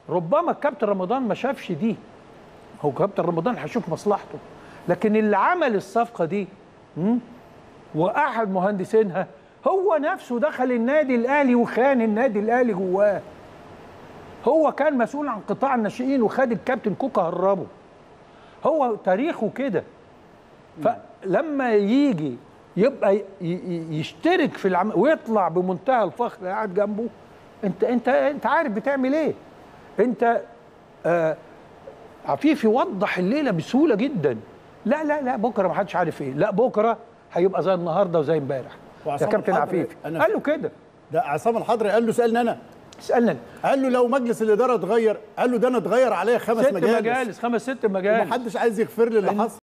ربما الكابتن رمضان ما شافش دي هو كابتن رمضان هيشوف مصلحته لكن اللي عمل الصفقه دي مم، واحد مهندسينها هو نفسه دخل النادي الاهلي وخان النادي الاهلي جواه هو كان مسؤول عن قطاع الناشئين وخد الكابتن كوكا هربه هو تاريخه كده فلما يجي يبقى ي- ي- يشترك في العمل ويطلع بمنتهى الفخر قاعد جنبه انت انت انت عارف بتعمل ايه انت آه عفيفي وضح الليله بسهوله جدا لا لا لا بكره ما حدش عارف ايه لا بكره هيبقى زي النهارده وزي امبارح يا وعصام كابتن الحضري عفيفي أنا- قال له كده ده عصام الحضري قال له سالني انا اسالنا قال له لو مجلس الاداره اتغير قال له ده انا اتغير عليا خمس ست مجالس مجالس خمس ست مجالس ومحدش عايز يغفر لي اللي حصل